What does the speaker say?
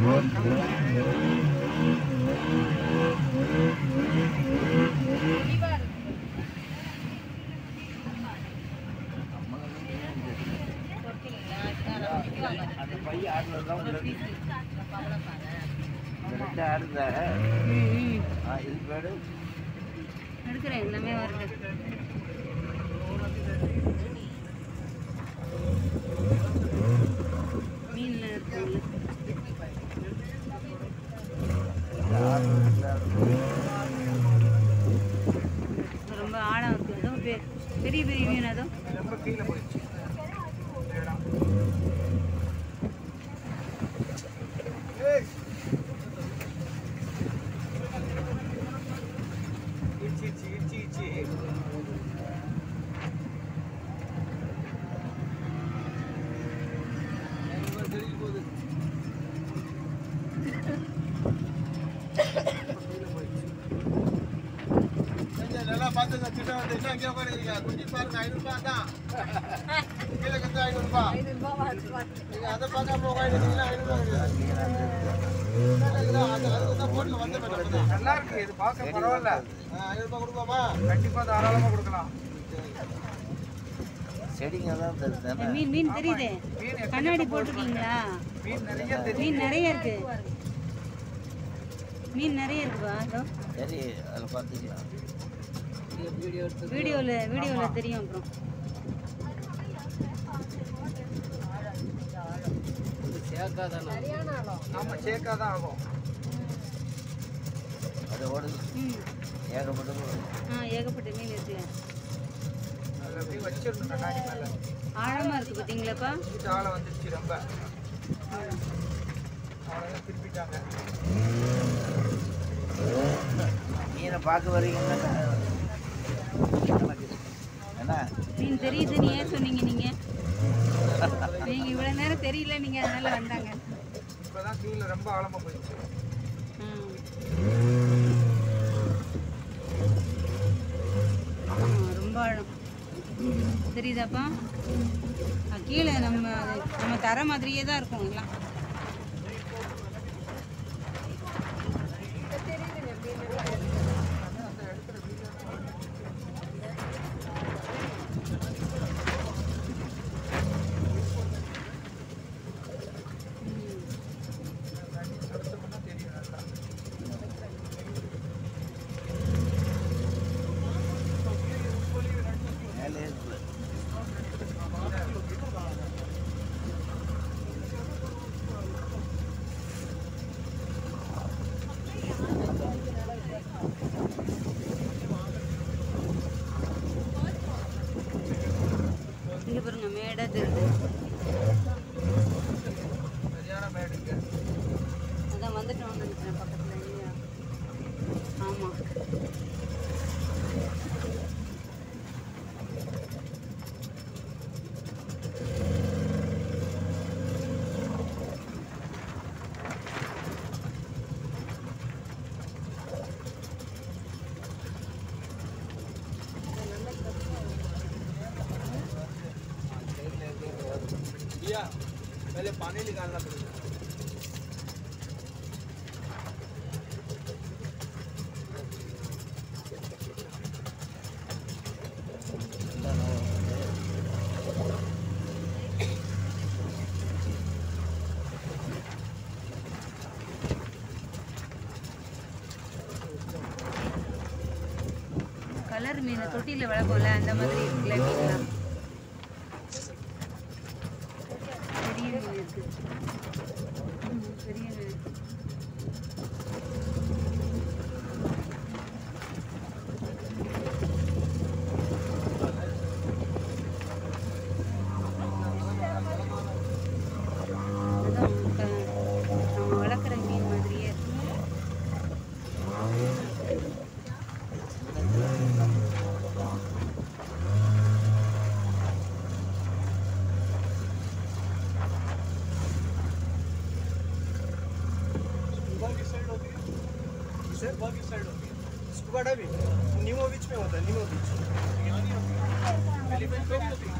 அந்த பையன் ஆடுறது தான் உள்ள இருக்கு. இந்த ரெண்டு ஆடுதா ம் ம் ஆ, இது பேரு எடுக்கிறேன் எல்லாமே வருது மீன்ல இருக்குல்ல ரொம்ப ஆழம் இருக்கு அதுவும் பெ- பெரிய பெரிய மீன் அதுவும் ரொம்ப கீழே போயிடுச்சு ஏய். இடிச்சு, இடிச்சு, இடிச்சு, இடிச்சு. கொஞ்சம் நல்லா பார்த்துங்க திட்ட வந்து என்ன இங்கே உட்காந்துருக்கீங்க குஞ்சு பாருங்க ஐநூறுபா தான் கீழே கத்து ஐநூறுபா நீங்க அதை பார்க்காம உட்காந்துருக்கீங்களா ஐநூறுபா நல்லா இருக்கு இது பார்க்க பரவாயில்ல ஐநூறுபா கொடுப்போமா கண்டிப்பா தாராளமா கொடுக்கலாம் செடிங்க தான் தெரியுது தானே மீன் மீன் தெரியுதே மீன் கண்ணாடி போட்டிருக்கீங்களா மீன் நிறைய தெரியும் மீன் நிறைய இருக்கு மீன் நிறைய இருக்குப்பா அதோ சரி அதில் பார்த்துக்கலாம் வீடியோவில் வீடியோவில் தெரியும் அப்புறம் ஆமா ஷேக்கா தான் ஆகும் அது ஓடுது ம் ஏகப்பட்டது ஓடுது. ஆ ஏகப்பட்ட மீன் இருக்கு அதில் அப்படியே வச்சிடணும் கண்ணாடி மேல ஆழமாக இருக்கு பார்த்தீங்களாப்பா இது ஆளை வந்துருச்சு ரொம்ப அவ்வளோதான் திருப்பிட்டாங்க மீனை பார்க்க வரீங்கன்னா கணக்கு. என்ன மீன் தெரியுதுன்னு ஏன் சொன்னீங்க நீங்கள் நீங்கள் இவ்வளோ நேரம் தெரியல நீங்கள் அதனால வந்தாங்க இப்போதான் கீழே ரொம்ப ஆழமா போயிடுச்சு ம் ஆமா, ரொம்ப ஆழம் தெரியுதாப்பா ஆ, கீழே நம்ம அது- நம்ம தர மாதிரியே தான் இருக்கும் எல்லாம் அடுத்தோம்னா தெரியும் நல்லா மேலே இருக்குது இங்கே பாருங்க மேடாக தெரியுது சரியான மேடுங்க அதான் வந்துட்டோம் நினைக்கிறேன் பக்கத்தில் இல்லையா ஆமாம் भैया पहले पानी निकालना पड़ेगा கலர் மீன் தொட்டியில் வளர்ப்போம்ல அந்த மாதிரி இருக்குல்ல மீன்லாம் பெரிய மீன் இருக்கு ம், பெரிய மீன் இருக்கு அதான் க- நம்ம வளர்க்குற மீன் மாதிரியே இருக்கு स्कूबा की साइड होती है स्कूबा की साइड होती है स्कूबा डाइविंग नीमो बीच में होता है नीमो बीच यहाँ नहीं होती एलिफेंट पे नहीं होती